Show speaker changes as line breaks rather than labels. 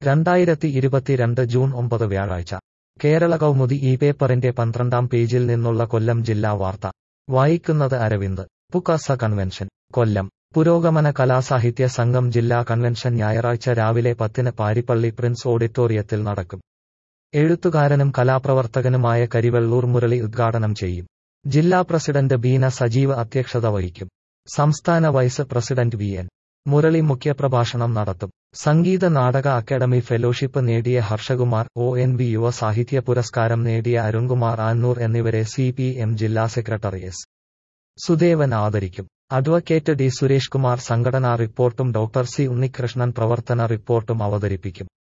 രണ്ടായിരത്തി ഇരുപത്തിരണ്ട് ജൂൺ ഒമ്പത് വ്യാഴാഴ്ച കേരള കൗമുദി ഈ പേപ്പറിന്റെ പന്ത്രണ്ടാം പേജിൽ നിന്നുള്ള കൊല്ലം ജില്ലാ വാർത്ത വായിക്കുന്നത് അരവിന്ദ് പുക്കാസ കൺവെൻഷൻ കൊല്ലം പുരോഗമന കലാസാഹിത്യ സംഘം ജില്ലാ കൺവെൻഷൻ ഞായറാഴ്ച രാവിലെ പത്തിന് പാരിപ്പള്ളി പ്രിൻസ് ഓഡിറ്റോറിയത്തിൽ നടക്കും എഴുത്തുകാരനും കലാപ്രവർത്തകനുമായ കരിവെള്ളൂർ മുരളി ഉദ്ഘാടനം ചെയ്യും ജില്ലാ പ്രസിഡന്റ് ബീന സജീവ് അധ്യക്ഷത വഹിക്കും സംസ്ഥാന vice president V N Murali മുഖ്യപ്രഭാഷണം നടത്തും സംഗീത നാടക അക്കാദമി ഫെലോഷിപ്പ് നേടിയ ഹർഷകുമാർ ഒ എൻ വി യുവ സാഹിത്യ പുരസ്കാരം നേടിയ അരുൺകുമാർ ആന്നൂർ എന്നിവരെ സി പി എം ജില്ലാ സെക്രട്ടറി എസ് സുദേവൻ ആദരിക്കും അഡ്വക്കേറ്റ് ഡി സുരേഷ് കുമാർ സംഘടനാ റിപ്പോർട്ടും ഡോക്ടർ സി ഉണ്ണികൃഷ്ണൻ പ്രവർത്തന റിപ്പോർട്ടും അവതരിപ്പിക്കും